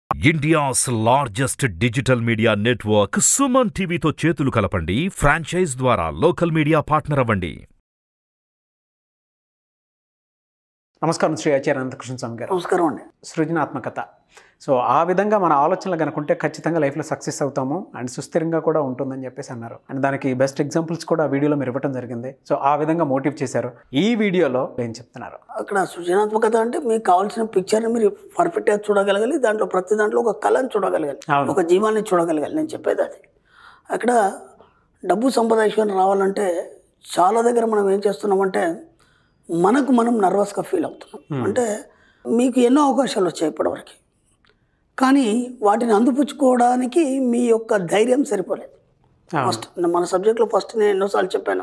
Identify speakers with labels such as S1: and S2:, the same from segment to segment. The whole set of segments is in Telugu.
S1: India's largest digital media network Suman టీవీతో చేతులు కలపండి ఫ్రాంచైజ్ ద్వారా లోకల్ మీడియా పార్ట్నర్ అవ్వండి
S2: నమస్కారం శ్రీ ఆచార్య అనంతకృష్ణ స్వామి గారు
S3: నమస్కారం అండి
S2: సృజనాత్మకత సో ఆ విధంగా మన ఆలోచనలు కనుకుంటే ఖచ్చితంగా లైఫ్లో సక్సెస్ అవుతాము అండ్ సుస్థిరంగా కూడా ఉంటుందని చెప్పేసి అన్నారు అండ్ దానికి బెస్ట్ ఎగ్జాంపుల్స్ కూడా ఆ వీడియోలో మీరు ఇవ్వడం జరిగింది సో ఆ విధంగా మోటివ్ చేశారు ఈ వీడియోలో ఏం చెప్తున్నారు
S3: అక్కడ సృజనాత్మకత అంటే మీకు కావాల్సిన పిక్చర్ని మీరు పర్ఫెక్ట్గా చూడగలగాలి దాంట్లో ప్రతి దాంట్లో ఒక కళను చూడగలగాలి
S2: అవును.
S3: ఒక జీవాన్ని చూడగలగాలి నేను చెప్పేది అది అక్కడ డబ్బు సంపద ఐశ్వర్యం రావాలంటే చాలా దగ్గర మనం ఏం చేస్తున్నామంటే మనకు మనం నర్వస్గా ఫీల్ అవుతున్నాం అంటే మీకు ఎన్నో అవకాశాలు వచ్చాయి ఇప్పటివరకు కానీ వాటిని అందిపుచ్చుకోవడానికి మీ యొక్క ధైర్యం సరిపోలేదు
S2: అవును.
S3: ఫస్ట్ మన సబ్జెక్ట్లో ఫస్ట్ నేను ఎన్నోసార్లు చెప్పాను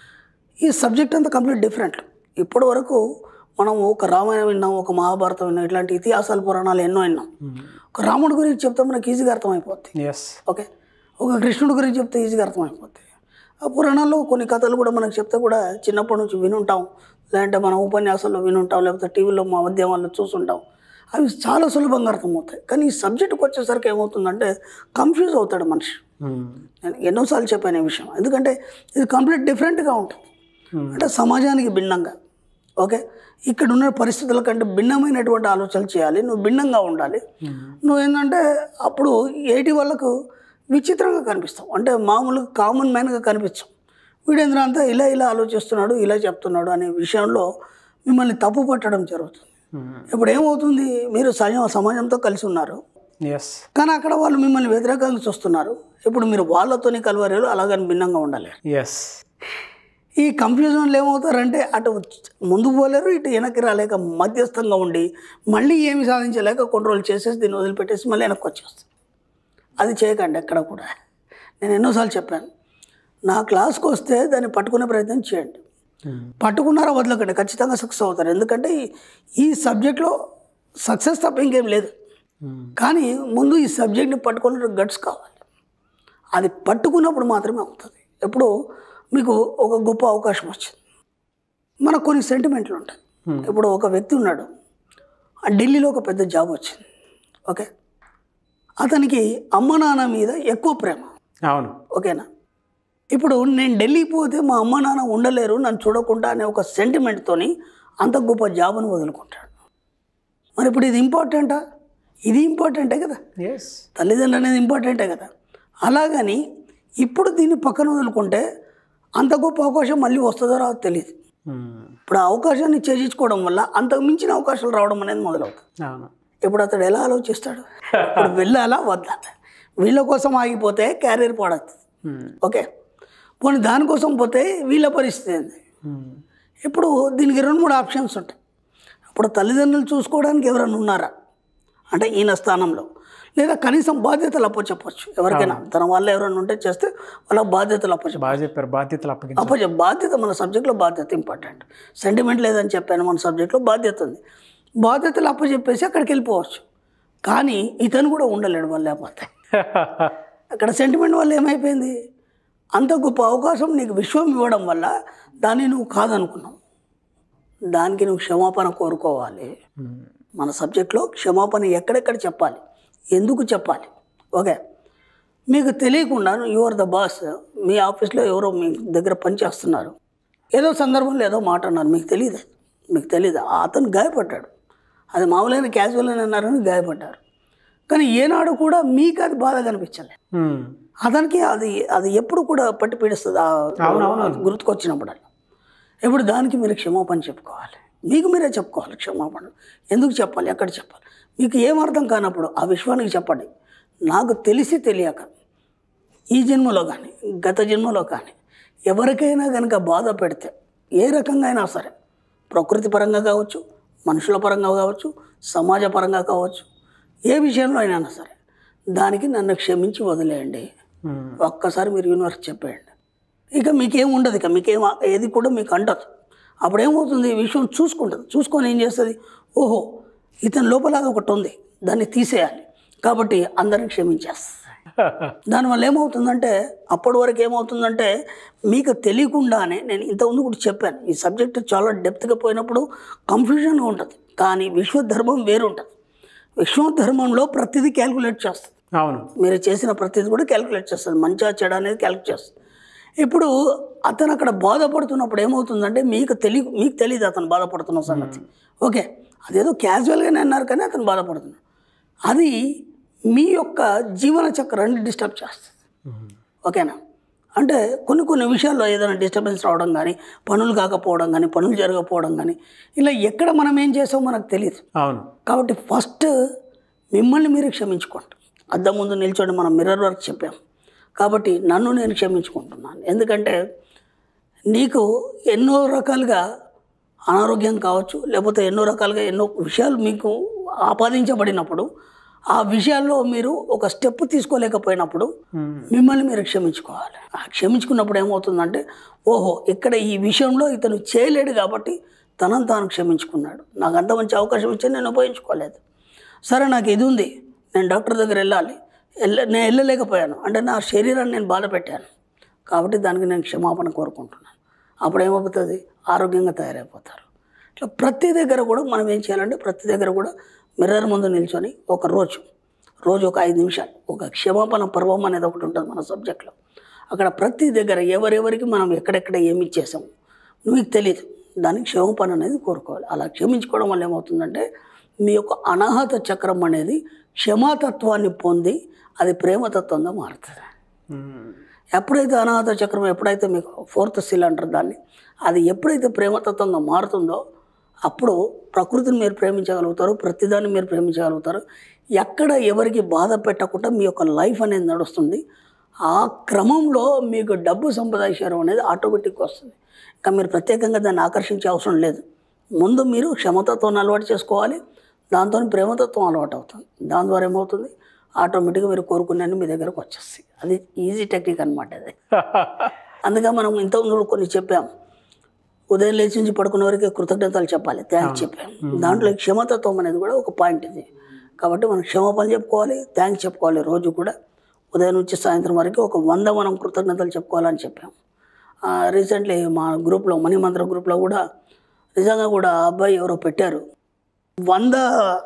S3: ఈ సబ్జెక్ట్ అంతా కంప్లీట్ డిఫరెంట్ ఇప్పటి వరకు మనం ఒక రామాయణం విన్నాం ఒక మహాభారతం విన్నాం ఇట్లాంటి ఇతిహాసాలు పురాణాలు ఎన్నో విన్నాం ఒక రాముడి గురించి చెప్తే మనకి ఈజీగా అర్థమైపోద్ది
S2: ఎస్
S3: ఓకే ఒక కృష్ణుడి గురించి చెప్తే ఈజీగా అర్థమైపోద్ది ఆ పురాణాల్లో కొన్ని కథలు కూడా మనకు చెప్తే కూడా చిన్నప్పటి నుంచి వినుంటాం లేదంటే మన ఉపన్యాసాల్లో వినుంటాం లేకపోతే టీవీలో మా మాధ్యమాల్లో చూసుంటాం అవి చాలా సులభంగా అర్థమవుతాయి కానీ ఈ సబ్జెక్టుకి వచ్చేసరికి ఏమవుతుందంటే కన్ఫ్యూజ్ అవుతాడు మనిషి నేను ఎన్నోసార్లు చెప్పాను ఈ విషయం ఎందుకంటే ఇది కంప్లీట్ డిఫరెంట్గా ఉంటుంది అంటే సమాజానికి భిన్నంగా ఓకే ఇక్కడ ఉన్న పరిస్థితుల కంటే భిన్నమైనటువంటి ఆలోచనలు చేయాలి నువ్వు భిన్నంగా ఉండాలి నువ్వు ఏంటంటే అప్పుడు ఏటి వాళ్ళకు విచిత్రంగా కనిపిస్తావు అంటే మామూలుగా కామన్ మ్యాన్గా కనిపించాం వీడేంద్ర అంతా ఇలా ఇలా ఆలోచిస్తున్నాడు ఇలా చెప్తున్నాడు అనే విషయంలో మిమ్మల్ని తప్పు పట్టడం జరుగుతుంది ఇప్పుడు ఏమవుతుంది మీరు సమ- సమాజంతో కలిసి ఉన్నారు
S2: ఎస్
S3: కానీ అక్కడ వాళ్ళు మిమ్మల్ని వ్యతిరేకంగా చూస్తున్నారు ఇప్పుడు మీరు వాళ్ళతోని కలవరేలు అలాగని భిన్నంగా ఉండాలి
S2: ఎస్
S3: ఈ కన్ఫ్యూజన్లు ఏమవుతారంటే అటు ముందుకు పోలేరు ఇటు వెనక్కి రాలేక మధ్యస్థంగా ఉండి మళ్ళీ ఏమి సాధించలేక కంట్రోల్ చేసేసి దీన్ని వదిలిపెట్టేసి మళ్ళీ వెనక్కి వచ్చేస్తుంది అది చేయకండి ఎక్కడ కూడా నేను ఎన్నోసార్లు చెప్పాను నా క్లాస్కి వస్తే దాన్ని పట్టుకునే ప్రయత్నం చేయండి పట్టుకున్నారా వదలకండి ఖచ్చితంగా సక్సెస్ అవుతారు ఎందుకంటే ఈ- ఈ సబ్జెక్ట్లో సక్సెస్ తప్ప ఇంకేం లేదు కానీ ముందు ఈ సబ్జెక్ట్ని పట్టుకునే గట్స్ కావాలి అది పట్టుకున్నప్పుడు మాత్రమే అవుతుంది ఎప్పుడు మీకు ఒక గొప్ప అవకాశం వచ్చింది మనకు కొన్ని సెంటిమెంట్లు ఉంటాయి ఇప్పుడు ఒక వ్యక్తి ఉన్నాడు ఆ ఢిల్లీలో ఒక పెద్ద జాబ్ వచ్చింది ఓకే అతనికి అమ్మ నాన్న మీద ఎక్కువ ప్రేమ
S2: అవును
S3: ఓకేనా ఇప్పుడు నేను ఢిల్లీ పోతే మా అమ్మ నాన్న ఉండలేరు నన్ను చూడకుండా అనే ఒక సెంటిమెంట్తోని అంత గొప్ప జాబ్ను వదులుకుంటాడు మరి ఇప్పుడు ఇది ఇంపార్టెంటా ఇది ఇంపార్టెంటే కదా
S2: ఎస్
S3: తల్లిదండ్రులు అనేది ఇంపార్టెంటే కదా అలాగని ఇప్పుడు దీన్ని పక్కన వదులుకుంటే అంత గొప్ప అవకాశం మళ్ళీ వస్తుందో రాదో తెలియదు ఇప్పుడు ఆ అవకాశాన్ని చేజించుకోవడం వల్ల అంతకు మించిన అవకాశాలు రావడం అనేది మొదలవుతుంది
S2: అవును
S3: ఇప్పుడు అతడు ఎలా ఆలోచిస్తాడు ఇప్పుడు వెళ్ళాలా వద్దా వీళ్ళ కోసం ఆగిపోతే క్యారియర్ పాడవుతుంది ఓకే పోనీ దానికోసం పోతే వీళ్ళ పరిస్థితి ఏంది ఇప్పుడు దీనికి రెండు మూడు ఆప్షన్స్ ఉంటాయి ఇప్పుడు తల్లిదండ్రులు చూసుకోవడానికి ఎవరైనా ఉన్నారా అంటే ఈయన స్థానంలో లేదా కనీసం బాధ్యతలు అప్పచెప్పచ్చు ఎవరికైనా తన వాళ్ళు ఎవరైనా ఉంటే చేస్తే వాళ్ళ బాధ్యతలు అప్పచెప్ప
S2: బాగా చెప్పారు బాధ్యతలు అప్పగించారు
S3: అప్పచె బాధ్యత మన సబ్జెక్ట్లో బాధ్యత ఇంపార్టెంట్ సెంటిమెంట్ లేదని చెప్పాను మన సబ్జెక్ట్లో బాధ్యత ఉంది బాధ్యతలు అప్పచెప్పేసి అక్కడికి వెళ్ళిపోవచ్చు కానీ ఇతను కూడా ఉండలేడు వాళ్ళు లేకపోతే అక్కడ సెంటిమెంట్ వల్ల ఏమైపోయింది అంత గొప్ప అవకాశం నీకు విశ్వం ఇవ్వడం వల్ల దాన్ని నువ్వు కాదనుకున్నావు దానికి నువ్వు క్షమాపణ కోరుకోవాలి మన సబ్జెక్ట్లో క్షమాపణ ఎక్కడెక్కడ చెప్పాలి ఎందుకు చెప్పాలి ఓకే మీకు తెలియకుండా యు ఆర్ ద బాస్ మీ ఆఫీస్లో ఎవరో మీ దగ్గర పనిచేస్తున్నారు ఏదో సందర్భంలో ఏదో మాట అన్నారు మీకు తెలియదు మీకు తెలియదు అతను గాయపడ్డాడు అది మామూలుగా క్యాజువల్ అని అన్నారని గాయపడ్డారు కానీ ఏనాడు కూడా మీకు అది బాధ కనిపించలేదు అతనికి అది అది ఎప్పుడు కూడా పట్టి పీడిస్తుంది ఆ గుర్తుకొచ్చినప్పుడు అలా ఇప్పుడు దానికి మీరు క్షమాపణ చెప్పుకోవాలి మీకు మీరే చెప్పుకోవాలి క్షమాపణ ఎందుకు చెప్పాలి ఎక్కడ చెప్పాలి మీకు ఏం అర్థం కానప్పుడు ఆ విశ్వానికి చెప్పండి నాకు తెలిసి తెలియక ఈ జన్మలో కానీ గత జన్మలో కానీ ఎవరికైనా కనుక బాధ పెడితే ఏ రకంగా అయినా సరే ప్రకృతి పరంగా కావచ్చు మనుషుల పరంగా కావచ్చు సమాజ పరంగా కావచ్చు ఏ విషయంలో అయినా సరే దానికి నన్ను క్షమించి వదిలేయండి ఒక్కసారి మీరు యూనివర్స్ చెప్పేయండి ఇక మీకేం ఉండదు ఇక మీకేం ఏది కూడా మీకు అంటదు అప్పుడు ఏమవుతుంది ఈ విషయం చూసుకుంటుంది చూసుకొని ఏం చేస్తుంది ఓహో ఇతని లోపల అది ఒకటి ఉంది దాన్ని తీసేయాలి కాబట్టి అందరిని క్షమించేస్తుంది దానివల్ల ఏమవుతుందంటే అప్పటి వరకు ఏమవుతుందంటే మీకు తెలియకుండానే నేను ఇంతకుముందు కూడా చెప్పాను ఈ సబ్జెక్ట్ చాలా డెప్త్గా పోయినప్పుడు కన్ఫ్యూజన్గా ఉంటుంది కానీ విశ్వధర్మం వేరు ఉంటుంది విశ్వధర్మంలో ప్రతిదీ క్యాల్కులేట్ చేస్తుంది
S2: అవును
S3: మీరు చేసిన ప్రతిదీ కూడా క్యాల్కులేట్ చేస్తుంది మంచిగా చెడ అనేది క్యాల్కులేట్ చేస్తుంది ఇప్పుడు అతను అక్కడ బాధపడుతున్నప్పుడు ఏమవుతుందంటే మీకు తెలియ మీకు తెలియదు అతను బాధపడుతున్న సంగతి ఓకే అదేదో క్యాజువల్గానే అన్నారు కానీ అతను బాధపడుతున్నాడు అది మీ యొక్క జీవన చక్రాన్ని డిస్టర్బ్ చేస్తుంది ఓకేనా అంటే కొన్ని కొన్ని విషయాల్లో ఏదైనా డిస్టర్బెన్స్ రావడం కానీ పనులు కాకపోవడం కానీ పనులు జరగకపోవడం కానీ ఇలా ఎక్కడ మనం ఏం చేసామో మనకు తెలియదు
S2: అవును
S3: కాబట్టి ఫస్ట్ మిమ్మల్ని మీరు క్షమించుకోండి అద్దం ముందు నిల్చొని మనం మిర్రర్ వర్క్ చెప్పాం కాబట్టి నన్ను నేను క్షమించుకుంటున్నాను ఎందుకంటే నీకు ఎన్నో రకాలుగా అనారోగ్యం కావచ్చు లేకపోతే ఎన్నో రకాలుగా ఎన్నో విషయాలు మీకు ఆపాదించబడినప్పుడు ఆ విషయాల్లో మీరు ఒక స్టెప్ తీసుకోలేకపోయినప్పుడు మిమ్మల్ని మీరు క్షమించుకోవాలి ఆ క్షమించుకున్నప్పుడు ఏమవుతుందంటే ఓహో ఇక్కడ ఈ విషయంలో ఇతను చేయలేడు కాబట్టి తనను తాను క్షమించుకున్నాడు నాకు అంత మంచి అవకాశం ఇచ్చి నేను ఉపయోగించుకోలేదు సరే నాకు ఇది ఉంది నేను డాక్టర్ దగ్గర వెళ్ళాలి వెళ్ళ నేను వెళ్ళలేకపోయాను అంటే నా శరీరాన్ని నేను బాధ పెట్టాను కాబట్టి దానికి నేను క్షమాపణ కోరుకుంటున్నాను అప్పుడు ఏమవుతుంది ఆరోగ్యంగా తయారైపోతారు ఇట్లా ప్రతి దగ్గర కూడా మనం ఏం చేయాలంటే ప్రతి దగ్గర కూడా మిర్రర్ ముందు నిల్చొని ఒక రోజు రోజు ఒక ఐదు నిమిషాలు ఒక క్షమాపణ పర్వం అనేది ఒకటి ఉంటుంది మన సబ్జెక్ట్లో అక్కడ ప్రతి దగ్గర ఎవరెవరికి మనం ఎక్కడెక్కడ ఏమి ఇచ్చేసాము మీకు తెలియదు దానికి క్షమాపణ అనేది కోరుకోవాలి అలా క్షమించుకోవడం వల్ల ఏమవుతుందంటే మీ యొక్క అనాహత చక్రం అనేది క్షమాతత్వాన్ని పొంది అది ప్రేమతత్వంగా మారుతుంది ఎప్పుడైతే అనాహత చక్రం ఎప్పుడైతే మీకు ఫోర్త్ సిల్ అంటారు దాన్ని అది ఎప్పుడైతే ప్రేమతత్వంగా మారుతుందో అప్పుడు ప్రకృతిని మీరు ప్రేమించగలుగుతారు ప్రతిదాన్ని మీరు ప్రేమించగలుగుతారు ఎక్కడ ఎవరికి బాధ పెట్టకుండా మీ యొక్క లైఫ్ అనేది నడుస్తుంది ఆ క్రమంలో మీకు డబ్బు సంపాదించడం అనేది ఆటోమేటిక్గా వస్తుంది ఇంకా మీరు ప్రత్యేకంగా దాన్ని ఆకర్షించే అవసరం లేదు ముందు మీరు క్షమతత్వాన్ని అలవాటు చేసుకోవాలి దాంతో ప్రేమతత్వం అలవాటు అవుతుంది దాని ద్వారా ఏమవుతుంది ఆటోమేటిక్గా మీరు కోరుకునే మీ దగ్గరకు వచ్చేస్తాయి అది ఈజీ టెక్నిక్ అనమాట అది అందుకే మనం ఇంతకుముందు కొన్ని చెప్పాం ఉదయం లేచి నుంచి పడుకునే వరకు కృతజ్ఞతలు చెప్పాలి థ్యాంక్స్ చెప్పాం దాంట్లో ఈ క్షమతత్వం అనేది కూడా ఒక పాయింట్ ఇది కాబట్టి మనం క్షమాపణ చెప్పుకోవాలి థ్యాంక్స్ చెప్పుకోవాలి రోజు కూడా ఉదయం నుంచి సాయంత్రం వరకు ఒక వంద మనం కృతజ్ఞతలు చెప్పుకోవాలని చెప్పాం రీసెంట్లీ మా గ్రూప్లో మనీ మంత్ర గ్రూప్లో కూడా నిజంగా కూడా ఆ అబ్బాయి ఎవరో పెట్టారు వంద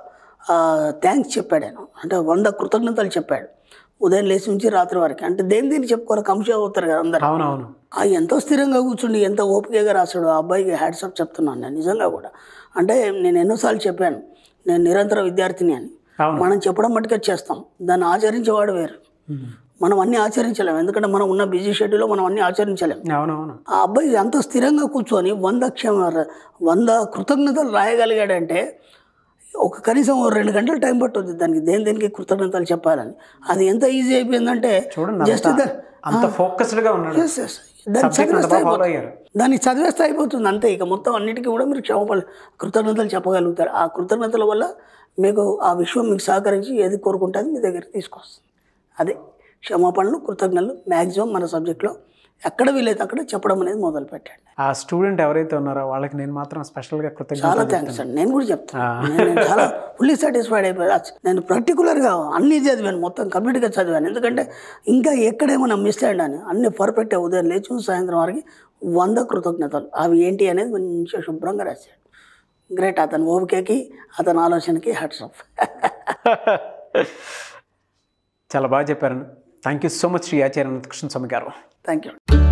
S3: థ్యాంక్స్ చెప్పాడు ఆయన అంటే వంద కృతజ్ఞతలు చెప్పాడు ఉదయం లేచి నుంచి రాత్రి వరకు అంటే దేని దేని చెప్పుకోవాలి కంశ అవుతారు కదా అందరు
S2: అవునవును
S3: ఆ ఎంతో స్థిరంగా కూర్చుండి ఎంత ఓపికగా రాశాడు ఆ అబ్బాయికి హ్యాట్సప్ చెప్తున్నాను నేను నిజంగా కూడా అంటే నేను ఎన్నోసార్లు చెప్పాను నేను నిరంతర విద్యార్థిని అని
S2: అవును
S3: మనం చెప్పడం మట్టుకే చేస్తాం దాన్ని ఆచరించేవాడు వేరు మనం అన్నీ ఆచరించలేము ఎందుకంటే మనం ఉన్న బిజీ షెడ్యూల్లో మనం అన్నీ ఆచరించలేము
S2: అవునవును
S3: ఆ అబ్బాయి అంత స్థిరంగా కూర్చొని వంద క్షమ వంద కృతజ్ఞతలు రాయగలిగాడంటే ఒక కనీసం ఓ రెండు గంటలు టైం పట్టుద్ది దానికి దేని దేనికి కృతజ్ఞతలు చెప్పాలని అది ఎంత ఈజీ అయిపోయిందంటే
S2: చూడండి
S3: జస్ట్
S2: అంత- అంత ఫోకస్డ్ గా ఉన్నాడు
S3: Yes, yes. దాన్ని
S2: సబ్జెక్ట్ అంత
S3: చదివేస్తే
S2: బాగా ఫాలో
S3: అయిపోతుంది.
S2: అయ్యారు
S3: దాన్ని చదివేస్తే అయిపోతుంది అంతే ఇక మొత్తం అన్నిటికీ కూడా మీరు క్షమాపణ కృతజ్ఞతలు చెప్పగలుగుతారు ఆ కృతజ్ఞతల వల్ల మీకు ఆ విశ్వం మీకు సహకరించి ఏది కోరుకుంటే అది మీ దగ్గరికి తీసుకొస్తుంది అదే క్షమాపణలు కృతజ్ఞతలు మ్యాక్సిమం మన సబ్జెక్ట్లో ఎక్కడ వీలైతే అక్కడ చెప్పడం అనేది మొదలు పెట్టండి
S2: ఆ స్టూడెంట్ ఎవరైతే ఉన్నారో వాళ్ళకి నేను మాత్రం స్పెషల్ గా
S3: చాలా
S2: కృతజ్ఞతలు
S3: థ్యాంక్స్ అండి నేను కూడా చెప్తాను నేను నేను చాలా ఫుల్లీ సాటిస్ఫైడ్ అయిపోయా నేను పర్టికులర్గా అన్నీ చదివాను మొత్తం కంప్లీట్గా చదివాను ఎందుకంటే ఇంకా ఎక్కడేమైనా మిస్ అయ్యాను అని అన్ని పర్ఫెక్ట్ ఉదయం లేచి సాయంత్రం వరకు వంద కృతజ్ఞతలు అవి ఏంటి అనేది మంచిగా శుభ్రంగా రాశాడు గ్రేట్ అతని ఓపికకి అతని ఆలోచనకి హట్సప్
S2: చాలా బాగా చెప్పారు thank you so much Shri Acharya Krishna Swamy garu
S3: thank you